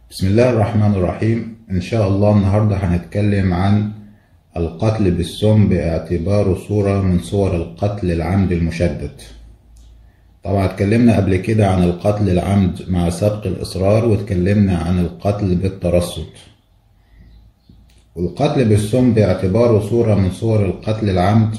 بسم الله الرحمن الرحيم إن شاء الله النهاردة هنتكلم عن القتل بالسم باعتباره صورة من صور القتل العمد المشدد طبعا اتكلمنا قبل كده عن القتل العمد مع سبق الإصرار واتكلمنا عن القتل بالترصد والقتل بالسم باعتباره صورة من صور القتل العمد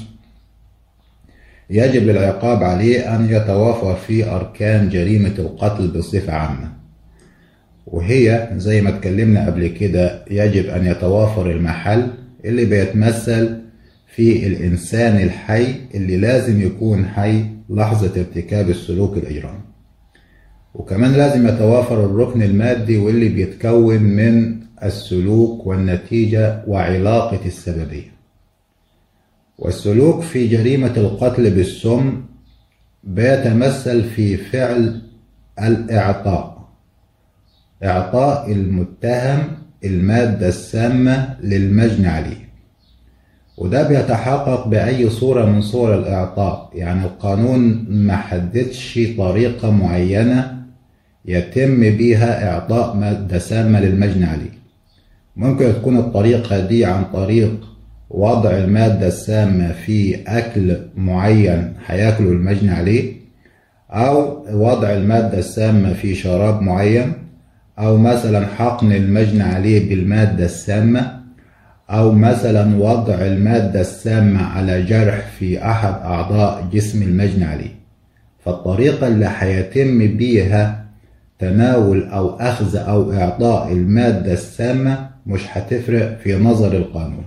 يجب العقاب عليه أن يتوافر فيه أركان جريمة القتل بصفة عامة وهي زي ما اتكلمنا قبل كده يجب أن يتوافر المحل اللي بيتمثل في الإنسان الحي اللي لازم يكون حي لحظة ارتكاب السلوك الإجرامي وكمان لازم يتوافر الركن المادي واللي بيتكون من السلوك والنتيجة وعلاقة السببية والسلوك في جريمة القتل بالسم بيتمثل في فعل الإعطاء إعطاء المتهم المادة السامة للمجني عليه وده بيتحقق بأي صورة من صور الإعطاء يعني القانون ما حددش طريقة معينة يتم بيها إعطاء مادة سامة للمجني عليه ممكن تكون الطريقة دي عن طريق وضع المادة السامة في أكل معين هياكله المجني عليه أو وضع المادة السامة في شراب معين أو مثلا حقن المجني عليه بالمادة السامة أو مثلا وضع المادة السامة على جرح في أحد أعضاء جسم المجني عليه فالطريقة اللي هيتم بيها تناول أو أخذ أو إعطاء المادة السامة مش هتفرق في نظر القانون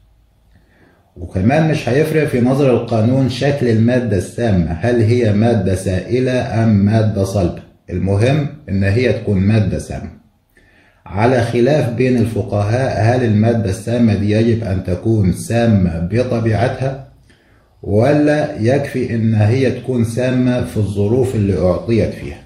وكمان مش هيفرق في نظر القانون شكل المادة السامة هل هي مادة سائلة أم مادة صلبة المهم إن هي تكون مادة سامة على خلاف بين الفقهاء هل المادة السامة دي يجب أن تكون سامة بطبيعتها ولا يكفي إن هي تكون سامة في الظروف اللي أعطيت فيها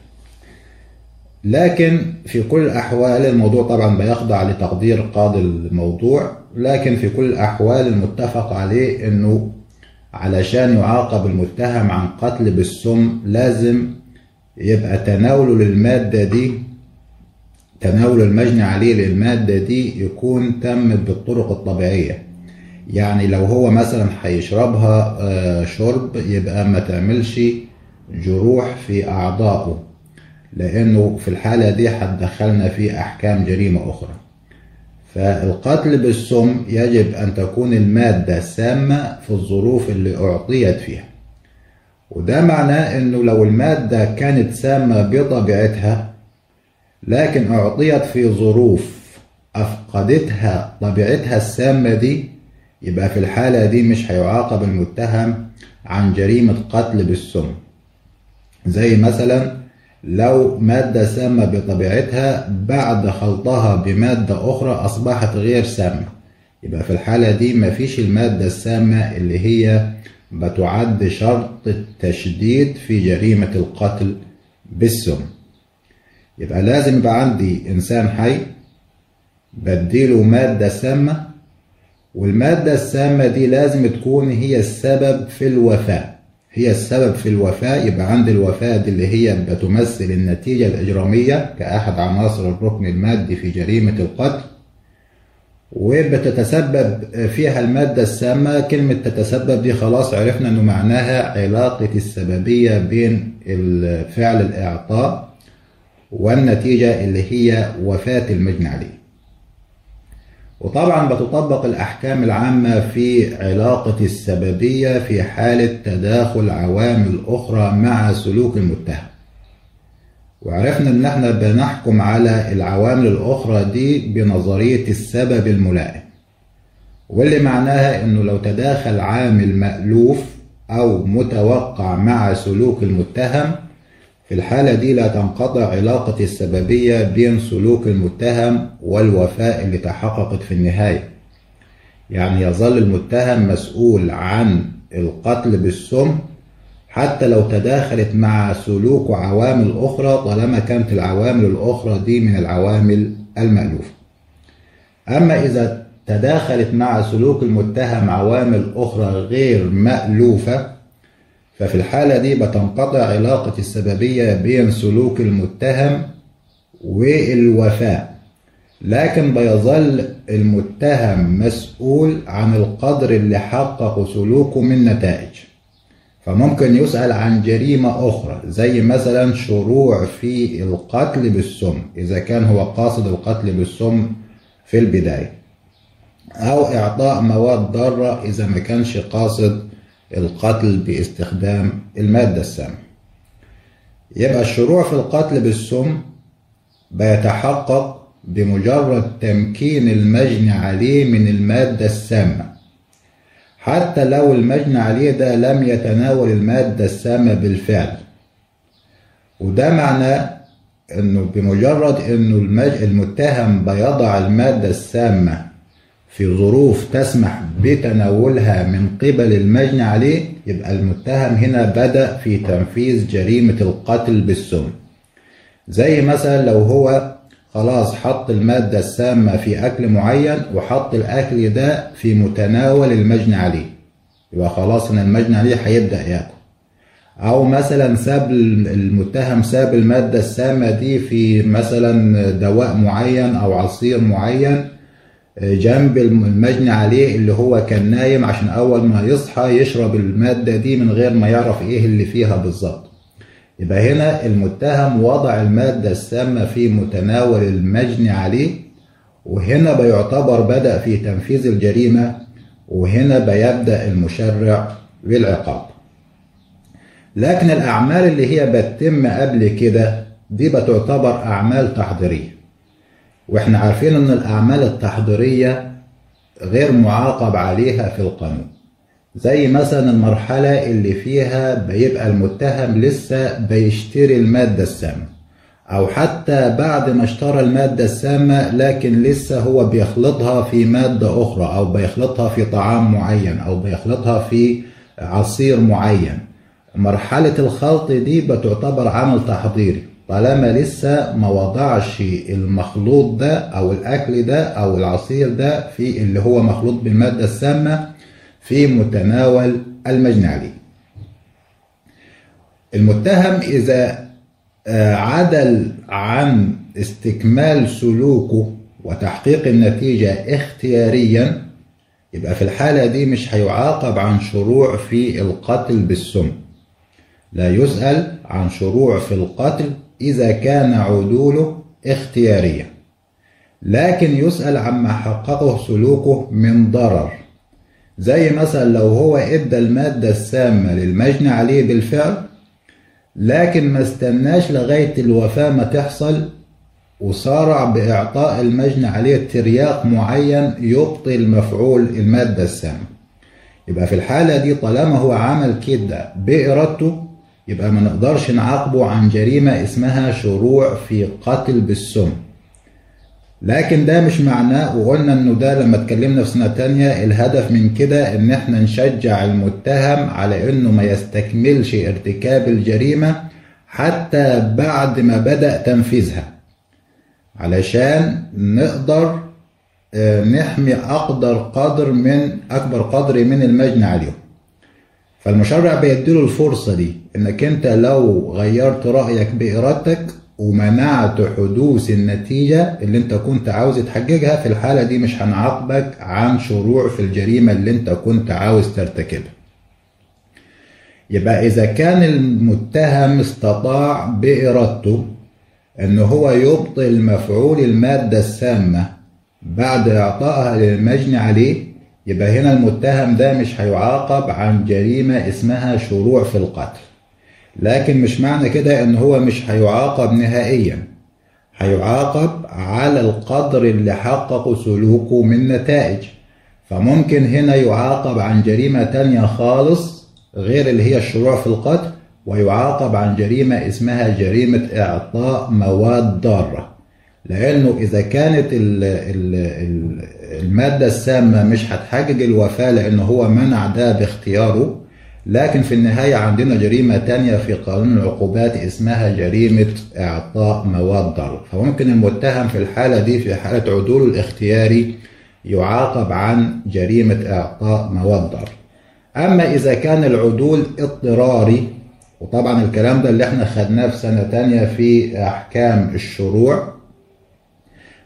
لكن في كل الأحوال الموضوع طبعا بيخضع لتقدير قاضي الموضوع لكن في كل الأحوال المتفق عليه أنه علشان يعاقب المتهم عن قتل بالسم لازم يبقى تناوله للمادة دي تناول المجني عليه للمادة دي يكون تم بالطرق الطبيعية يعني لو هو مثلا هيشربها شرب يبقى ما تعملش جروح في أعضائه لأنه في الحالة دي هتدخلنا في أحكام جريمة أخرى فالقتل بالسم يجب أن تكون المادة سامة في الظروف اللي أعطيت فيها وده معناه أنه لو المادة كانت سامة بطبيعتها لكن أعطيت في ظروف أفقدتها طبيعتها السامة دي يبقى في الحالة دي مش هيعاقب المتهم عن جريمة قتل بالسم زي مثلا لو مادة سامة بطبيعتها بعد خلطها بمادة أخرى أصبحت غير سامة يبقى في الحالة دي مفيش المادة السامة اللي هي بتعد شرط التشديد في جريمة القتل بالسم يبقى لازم يبقى عندي إنسان حي بديله مادة سامة والمادة السامة دي لازم تكون هي السبب في الوفاة هي السبب في الوفاة يبقى عند الوفاة دي اللي هي بتمثل النتيجة الإجرامية كأحد عناصر الركن المادي في جريمة القتل وبتتسبب فيها المادة السامة كلمة تتسبب دي خلاص عرفنا أنه معناها علاقة السببية بين فعل الإعطاء والنتيجة اللي هي وفاة المجني عليه وطبعا بتطبق الأحكام العامة في علاقة السببية في حالة تداخل عوامل أخرى مع سلوك المتهم وعرفنا ان احنا بنحكم على العوامل الأخرى دي بنظرية السبب الملائم واللي معناها انه لو تداخل عامل مألوف أو متوقع مع سلوك المتهم في الحالة دي لا تنقطع علاقة السببية بين سلوك المتهم والوفاء اللي تحققت في النهاية يعني يظل المتهم مسؤول عن القتل بالسم حتى لو تداخلت مع سلوك عوامل أخرى طالما كانت العوامل الأخرى دي من العوامل المألوفة أما إذا تداخلت مع سلوك المتهم عوامل أخرى غير مألوفة ففي الحالة دي بتنقطع علاقة السببية بين سلوك المتهم والوفاء لكن بيظل المتهم مسؤول عن القدر اللي حقق سلوكه من نتائج فممكن يسأل عن جريمة أخرى زي مثلا شروع في القتل بالسم إذا كان هو قاصد القتل بالسم في البداية أو إعطاء مواد ضارة إذا ما كانش قاصد القتل باستخدام المادة السامة يبقى الشروع في القتل بالسم بيتحقق بمجرد تمكين المجني عليه من المادة السامة حتى لو المجني عليه ده لم يتناول المادة السامة بالفعل وده معناه انه بمجرد انه المج... المتهم بيضع المادة السامة في ظروف تسمح بتناولها من قبل المجني عليه يبقى المتهم هنا بدأ في تنفيذ جريمة القتل بالسم زي مثلا لو هو خلاص حط المادة السامة في أكل معين وحط الأكل ده في متناول المجني عليه يبقى خلاص إن المجني عليه هيبدأ ياكل أو مثلا ساب المتهم ساب المادة السامة دي في مثلا دواء معين أو عصير معين جنب المجني عليه اللي هو كان نايم عشان أول ما يصحى يشرب المادة دي من غير ما يعرف إيه اللي فيها بالظبط يبقى هنا المتهم وضع المادة السامة في متناول المجني عليه وهنا بيعتبر بدأ في تنفيذ الجريمة وهنا بيبدأ المشرع بالعقاب لكن الأعمال اللي هي بتتم قبل كده دي بتعتبر أعمال تحضيرية واحنا عارفين ان الأعمال التحضيرية غير معاقب عليها في القانون زي مثلا المرحلة اللي فيها بيبقى المتهم لسه بيشتري المادة السامة أو حتى بعد ما اشترى المادة السامة لكن لسه هو بيخلطها في مادة أخرى أو بيخلطها في طعام معين أو بيخلطها في عصير معين مرحلة الخلط دي بتعتبر عمل تحضيري طالما لسه ما وضعش المخلوط ده أو الأكل ده أو العصير ده في اللي هو مخلوط بالمادة السامة في متناول المجني عليه المتهم إذا عدل عن استكمال سلوكه وتحقيق النتيجة اختياريا يبقى في الحالة دي مش هيعاقب عن شروع في القتل بالسم لا يسأل عن شروع في القتل إذا كان عدوله اختياريا لكن يسأل عما حققه سلوكه من ضرر زي مثلا لو هو ادى المادة السامة للمجني عليه بالفعل لكن ما استناش لغاية الوفاة ما تحصل وصارع بإعطاء المجني عليه ترياق معين يبطل مفعول المادة السامة يبقى في الحالة دي طالما هو عمل كده بإرادته يبقى ما نقدرش نعاقبه عن جريمة اسمها شروع في قتل بالسم لكن ده مش معناه وقلنا انه ده لما اتكلمنا في سنة تانية الهدف من كده ان احنا نشجع المتهم على انه ما يستكملش ارتكاب الجريمة حتى بعد ما بدأ تنفيذها علشان نقدر نحمي أقدر قدر من أكبر قدر من المجني عليهم فالمشرع بيديله الفرصة دي انك انت لو غيرت رأيك بإرادتك ومنعت حدوث النتيجة اللي انت كنت عاوز تحققها في الحالة دي مش هنعاقبك عن شروع في الجريمة اللي انت كنت عاوز ترتكبها يبقى إذا كان المتهم استطاع بإرادته أن هو يبطل مفعول المادة السامة بعد إعطائها للمجني عليه يبقى هنا المتهم ده مش هيعاقب عن جريمة اسمها شروع في القتل لكن مش معنى كده ان هو مش هيعاقب نهائيا هيعاقب على القدر اللي حققه سلوكه من نتائج فممكن هنا يعاقب عن جريمة تانية خالص غير اللي هي الشروع في القتل ويعاقب عن جريمة اسمها جريمة إعطاء مواد ضارة لأنه إذا كانت ال ال المادة السامة مش هتحقق الوفاة لأنه هو منع ده باختياره لكن في النهاية عندنا جريمة تانية في قانون العقوبات اسمها جريمة إعطاء مواد ضرر فممكن المتهم في الحالة دي في حالة عدوله الاختياري يعاقب عن جريمة إعطاء مواد ضرر أما إذا كان العدول اضطراري وطبعا الكلام ده اللي احنا خدناه في سنة تانية في أحكام الشروع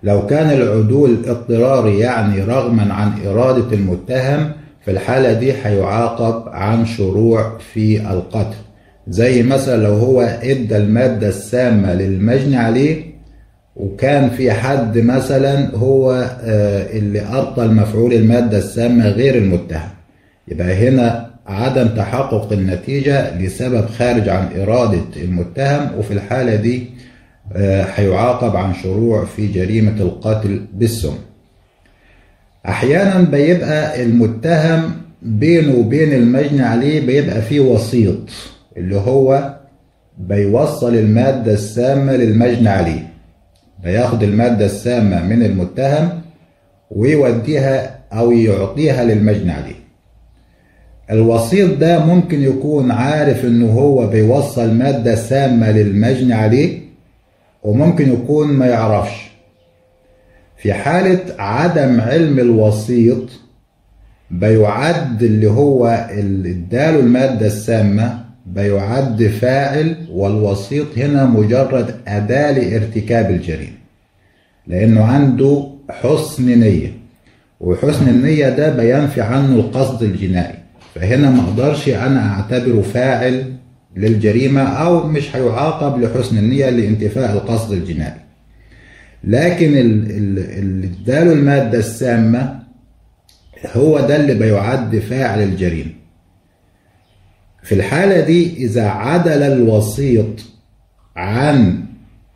لو كان العدول اضطراري يعني رغما عن إرادة المتهم في الحالة دي هيعاقب عن شروع في القتل زي مثلا لو هو ادى المادة السامة للمجني عليه وكان في حد مثلا هو آه، اللي أبطل مفعول المادة السامة غير المتهم يبقى هنا عدم تحقق النتيجة لسبب خارج عن إرادة المتهم وفي الحالة دي آه، هيعاقب عن شروع في جريمة القتل بالسم أحيانا بيبقى المتهم بينه وبين المجني عليه بيبقى فيه وسيط اللي هو بيوصل المادة السامة للمجني عليه بياخد المادة السامة من المتهم ويوديها أو يعطيها للمجني عليه الوسيط ده ممكن يكون عارف انه هو بيوصل مادة سامة للمجني عليه وممكن يكون ما يعرفش في حالة عدم علم الوسيط بيعد اللي هو اللي اداله المادة السامة بيعد فاعل والوسيط هنا مجرد أداة لارتكاب الجريمة لأنه عنده حسن نية وحسن النية ده بينفي عنه القصد الجنائي فهنا ما اقدرش انا اعتبره فاعل للجريمة او مش هيعاقب لحسن النية لانتفاء القصد الجنائي لكن اللي اداله المادة السامة هو ده اللي بيعد فاعل الجريمة في الحالة دي إذا عدل الوسيط عن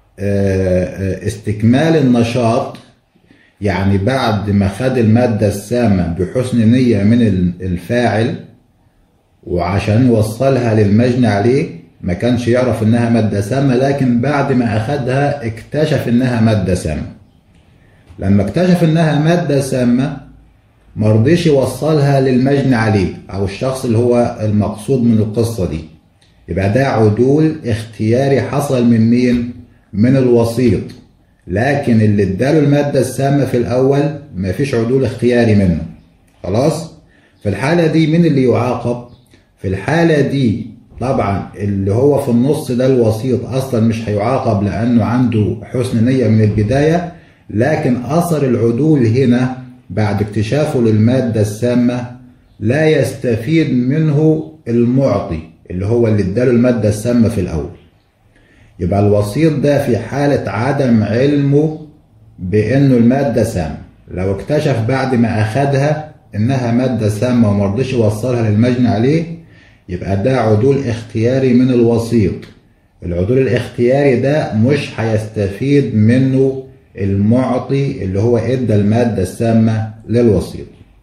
استكمال النشاط يعني بعد ما خد المادة السامة بحسن نية من الفاعل وعشان يوصلها للمجني عليه ما كانش يعرف انها مادة سامة لكن بعد ما اخدها اكتشف انها مادة سامة لما اكتشف انها مادة سامة مرضيش يوصلها للمجني عليه او الشخص اللي هو المقصود من القصة دي يبقى ده عدول اختياري حصل من مين من الوسيط لكن اللي اداله المادة السامة في الاول مفيش عدول اختياري منه خلاص في الحالة دي مين اللي يعاقب في الحالة دي طبعا اللي هو في النص ده الوسيط اصلا مش هيعاقب لانه عنده حسن نية من البداية لكن اثر العدول هنا بعد اكتشافه للمادة السامة لا يستفيد منه المعطي اللي هو اللي اداله المادة السامة في الاول يبقى الوسيط ده في حالة عدم علمه بانه المادة سامة لو اكتشف بعد ما اخدها انها مادة سامة ومرضيش يوصلها للمجني عليه يبقى ده عدول اختياري من الوسيط العدول الاختياري ده مش هيستفيد منه المعطي اللي هو ادى المادة السامة للوسيط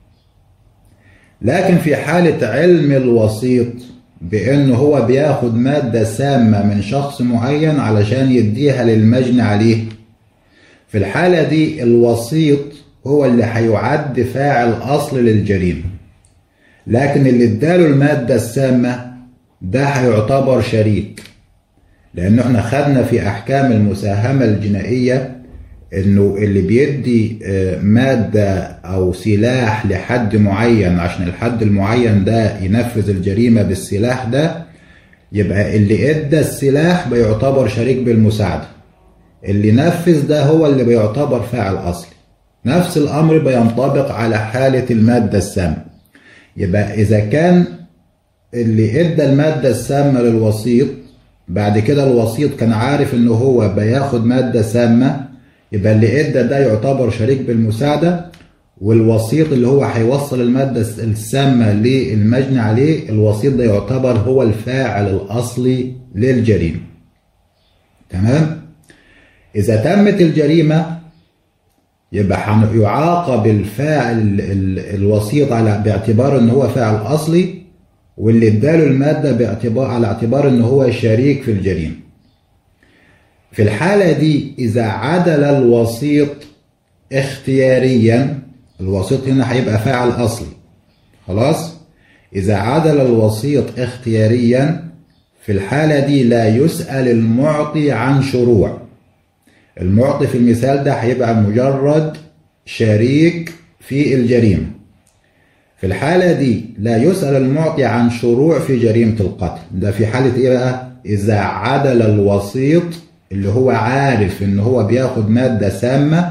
لكن في حالة علم الوسيط بانه هو بياخد مادة سامة من شخص معين علشان يديها للمجني عليه في الحالة دي الوسيط هو اللي هيعد فاعل اصل للجريمة لكن اللي اداله المادة السامة ده هيعتبر شريك لأنه احنا خدنا في أحكام المساهمة الجنائية إنه اللي بيدي مادة أو سلاح لحد معين عشان الحد المعين ده ينفذ الجريمة بالسلاح ده يبقى اللي ادى السلاح بيعتبر شريك بالمساعدة اللي نفذ ده هو اللي بيعتبر فاعل أصلي نفس الأمر بينطبق على حالة المادة السامة يبقى إذا كان اللي ادى المادة السامة للوسيط بعد كده الوسيط كان عارف إن هو بياخد مادة سامة يبقى اللي ادى ده يعتبر شريك بالمساعدة والوسيط اللي هو هيوصل المادة السامة للمجني عليه الوسيط ده يعتبر هو الفاعل الأصلي للجريمة تمام إذا تمت الجريمة يبقى يعاقب الفاعل الوسيط على باعتبار ان هو فاعل اصلي واللي اداله الماده باعتبار على اعتبار ان هو شريك في الجريمه. في الحاله دي اذا عدل الوسيط اختياريا الوسيط هنا هيبقى فاعل اصلي. خلاص؟ اذا عدل الوسيط اختياريا في الحاله دي لا يسال المعطي عن شروع. المعطي في المثال ده هيبقى مجرد شريك في الجريمة في الحالة دي لا يسأل المعطي عن شروع في جريمة القتل ده في حالة ايه بقى إذا عدل الوسيط اللي هو عارف إن هو بياخد مادة سامة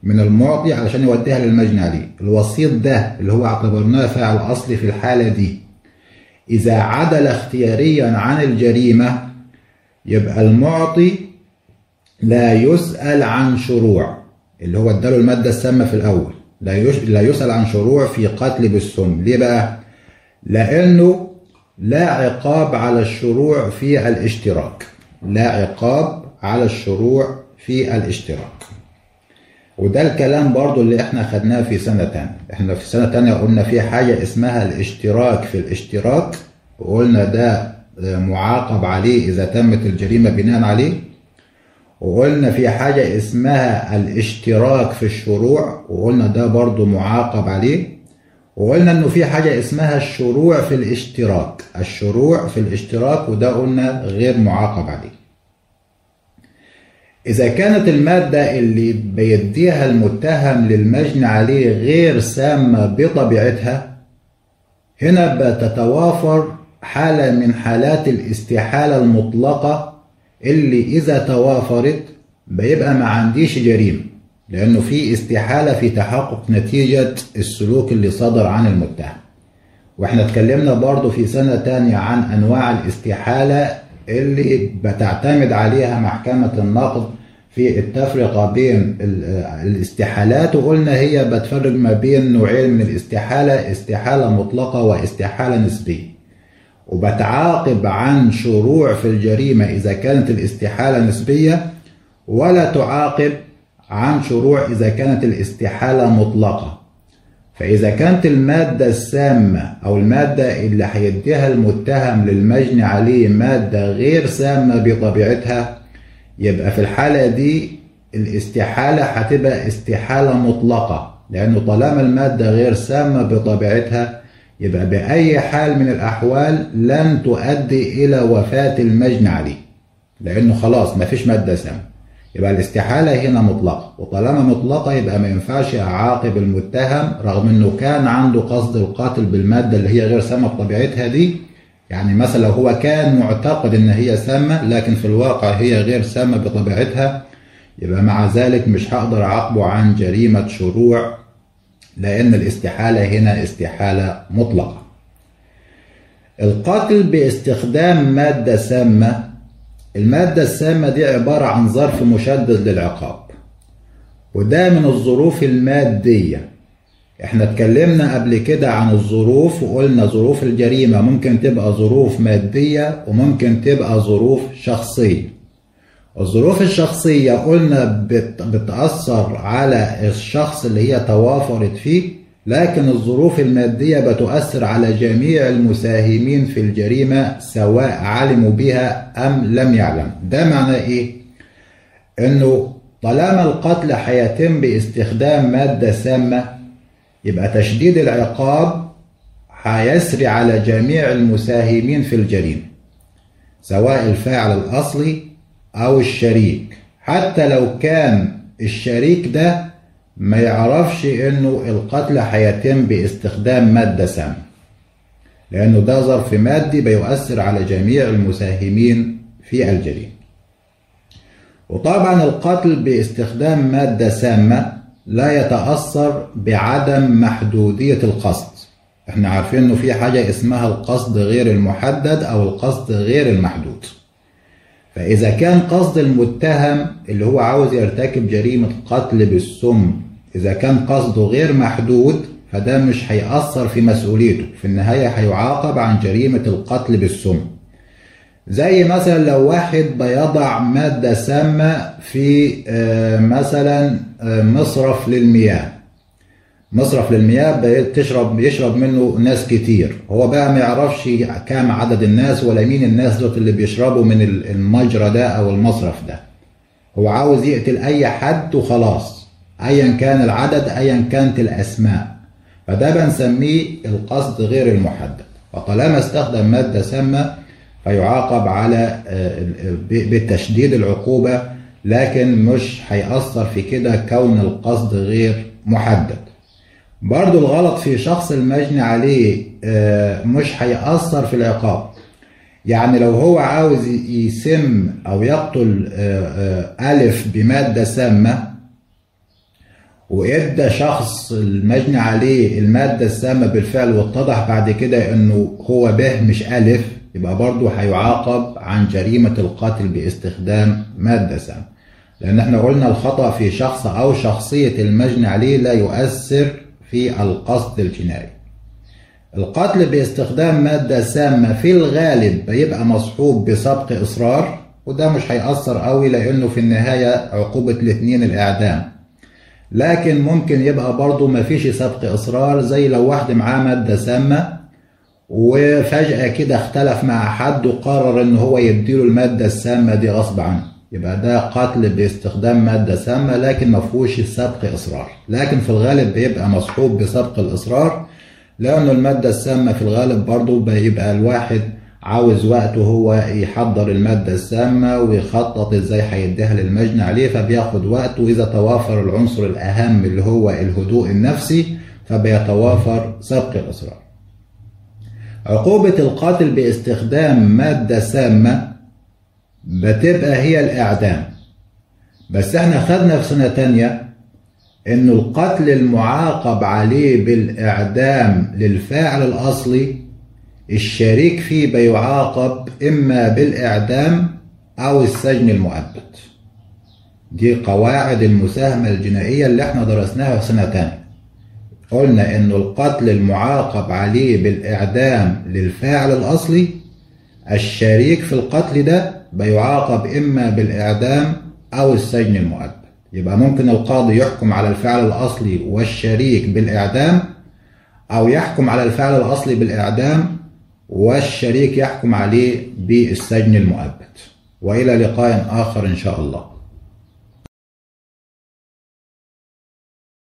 من المعطي علشان يوديها للمجني عليه الوسيط ده اللي هو اعتبرناه فاعل أصلي في الحالة دي إذا عدل اختياريا عن الجريمة يبقى المعطي لا يسأل عن شروع اللي هو اداله المادة السامة في الأول لا لا يسأل عن شروع في قتل بالسم ليه بقى؟ لأنه لا عقاب على الشروع في الاشتراك لا عقاب على الشروع في الاشتراك وده الكلام برضو اللي احنا خدناه في سنة تانية احنا في سنة تانية قلنا في حاجة اسمها الاشتراك في الاشتراك وقلنا ده معاقب عليه إذا تمت الجريمة بناء عليه وقلنا في حاجة اسمها الاشتراك في الشروع وقلنا ده برضو معاقب عليه وقلنا انه في حاجة اسمها الشروع في الاشتراك الشروع في الاشتراك وده قلنا غير معاقب عليه إذا كانت المادة اللي بيديها المتهم للمجني عليه غير سامة بطبيعتها هنا بتتوافر حالة من حالات الاستحالة المطلقة اللي إذا توافرت بيبقى ما عنديش جريمة لأنه في استحالة في تحقق نتيجة السلوك اللي صدر عن المتهم واحنا اتكلمنا برضو في سنة تانية عن أنواع الاستحالة اللي بتعتمد عليها محكمة النقد في التفرقة بين الاستحالات وقلنا هي بتفرق ما بين نوعين من الاستحالة استحالة مطلقة واستحالة نسبية وبتعاقب عن شروع في الجريمة إذا كانت الاستحالة نسبية ولا تعاقب عن شروع إذا كانت الاستحالة مطلقة فإذا كانت المادة السامة أو المادة اللي هيديها المتهم للمجني عليه مادة غير سامة بطبيعتها يبقى في الحالة دي الاستحالة هتبقى استحالة مطلقة لأنه طالما المادة غير سامة بطبيعتها يبقى بأي حال من الأحوال لن تؤدي إلى وفاة المجني عليه لأنه خلاص ما فيش مادة سامة يبقى الاستحالة هنا مطلقة وطالما مطلقة يبقى ما ينفعش أعاقب المتهم رغم أنه كان عنده قصد القاتل بالمادة اللي هي غير سامة بطبيعتها دي يعني مثلا لو هو كان معتقد ان هي سامة لكن في الواقع هي غير سامة بطبيعتها يبقى مع ذلك مش هقدر اعاقبه عن جريمة شروع لان الاستحالة هنا استحالة مطلقة القتل باستخدام مادة سامة المادة السامة دي عبارة عن ظرف مشدد للعقاب وده من الظروف المادية احنا اتكلمنا قبل كده عن الظروف وقلنا ظروف الجريمة ممكن تبقى ظروف مادية وممكن تبقى ظروف شخصية الظروف الشخصية قلنا بت بتأثر على الشخص اللي هي توافرت فيه لكن الظروف المادية بتؤثر على جميع المساهمين في الجريمة سواء علموا بها أم لم يعلم ده معناه إيه؟ إنه طالما القتل هيتم باستخدام مادة سامة يبقى تشديد العقاب هيسري على جميع المساهمين في الجريمة سواء الفاعل الأصلي أو الشريك حتى لو كان الشريك ده ما يعرفش إنه القتل هيتم باستخدام مادة سامة لأنه ده ظرف مادي بيؤثر على جميع المساهمين في الجريمة وطبعا القتل باستخدام مادة سامة لا يتأثر بعدم محدودية القصد احنا عارفين انه في حاجة اسمها القصد غير المحدد او القصد غير المحدود فاذا كان قصد المتهم اللي هو عاوز يرتكب جريمة قتل بالسم اذا كان قصده غير محدود فده مش هيأثر في مسؤوليته في النهاية هيعاقب عن جريمة القتل بالسم زي مثلا لو واحد بيضع مادة سامة في مثلا مصرف للمياه مصرف للمياه بتشرب يشرب منه ناس كتير هو بقى ما يعرفش كام عدد الناس ولا مين الناس دول اللي بيشربوا من المجرى ده او المصرف ده هو عاوز يقتل اي حد وخلاص ايا كان العدد ايا كانت الاسماء فده بنسميه القصد غير المحدد فطالما استخدم مادة سامة فيعاقب على بتشديد العقوبة لكن مش هيأثر في كده كون القصد غير محدد برضو الغلط في شخص المجني عليه مش هيأثر في العقاب يعني لو هو عاوز يسم أو يقتل ألف بمادة سامة وادى شخص المجني عليه المادة السامة بالفعل واتضح بعد كده انه هو به مش ألف يبقى برضه هيعاقب عن جريمة القتل باستخدام مادة سامة لأن احنا قلنا الخطأ في شخص أو شخصية المجني عليه لا يؤثر في القصد الجنائي القتل باستخدام مادة سامة في الغالب بيبقى مصحوب بسبق إصرار وده مش هيأثر قوي لأنه في النهاية عقوبة الاثنين الإعدام لكن ممكن يبقى برضه مفيش سبق إصرار زي لو واحد معاه مادة سامة وفجأة كده اختلف مع حد وقرر إن هو يديله المادة السامة دي غصب عنه يبقى ده قتل باستخدام مادة سامة لكن مفهوش سبق إصرار لكن في الغالب بيبقى مصحوب بسبق الإصرار لأنه المادة السامة في الغالب برضه بيبقى الواحد عاوز وقت وهو يحضر المادة السامة ويخطط ازاي هيديها للمجني عليه فبياخد وقت وإذا توافر العنصر الأهم اللي هو الهدوء النفسي فبيتوافر سبق الإصرار. عقوبة القاتل باستخدام مادة سامة بتبقى هي الإعدام. بس احنا خدنا في سنة تانية إنه القتل المعاقب عليه بالإعدام للفاعل الأصلي الشريك فيه بيعاقب إما بالإعدام أو السجن المؤبد دي قواعد المساهمة الجنائية اللي احنا درسناها في سنة تانية قلنا إنه القتل المعاقب عليه بالإعدام للفاعل الأصلي الشريك في القتل ده بيعاقب إما بالإعدام أو السجن المؤبد يبقى ممكن القاضي يحكم على الفعل الأصلي والشريك بالإعدام أو يحكم على الفعل الأصلي بالإعدام والشريك يحكم عليه بالسجن المؤبد وإلى لقاء آخر إن شاء الله